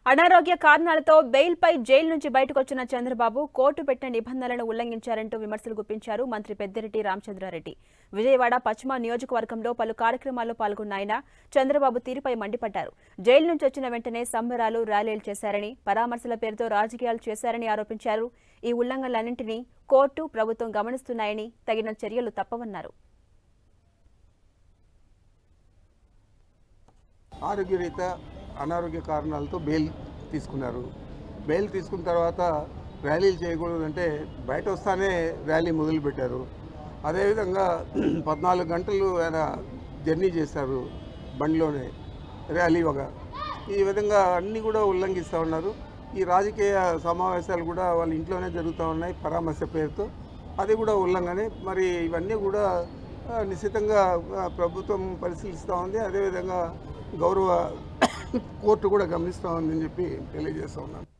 అనారోగ్య కారణాలతో బెయిల్పై జైలు నుంచి బయటకొచ్చిన చంద్రబాబు కోర్టు పెట్టిన నిబంధనలను ఉల్లంఘించారంటూ విమర్శలు గుప్పించారు మంత్రి పెద్దిరెడ్డి రామచంద్రారెడ్డి విజయవాడ పశ్చిమ నియోజకవర్గంలో పలు కార్యక్రమాల్లో పాల్గొన్న ఆయన చంద్రబాబు తీరుపై మండిపడ్డారు జైలు నుంచి వచ్చిన వెంటనే సంబరాలు ర్యాలీలు చేశారని పరామర్శల పేరుతో రాజకీయాలు చేశారని ఆరోపించారు ఈ ఉల్లంఘనలన్నింటినీ కోర్టు ప్రభుత్వం గమనిస్తున్నాయని తగిన చర్యలు తప్పవన్నారు ఆరోగ్యరీత్యా అనారోగ్య కారణాలతో బెయిల్ తీసుకున్నారు బెయిల్ తీసుకున్న తర్వాత ర్యాలీలు చేయకూడదంటే బయట వస్తానే ర్యాలీ మొదలుపెట్టారు అదేవిధంగా పద్నాలుగు గంటలు ఆయన జర్నీ చేశారు బండిలోనే ర్యాలీ వగ ఈ విధంగా అన్నీ కూడా ఉల్లంఘిస్తూ ఉన్నారు ఈ రాజకీయ సమావేశాలు కూడా వాళ్ళ ఇంట్లోనే జరుగుతూ ఉన్నాయి పరామర్శ పేరుతో అది కూడా ఉల్లంఘనే మరి ఇవన్నీ కూడా ఆ, నిశ్చితంగా ఆ, ప్రభుత్వం పరిశీలిస్తూ ఉంది అదేవిధంగా గౌరవ కోర్టు కూడా గమనిస్తూ ఉందని చెప్పి తెలియజేస్తూ ఉన్నాను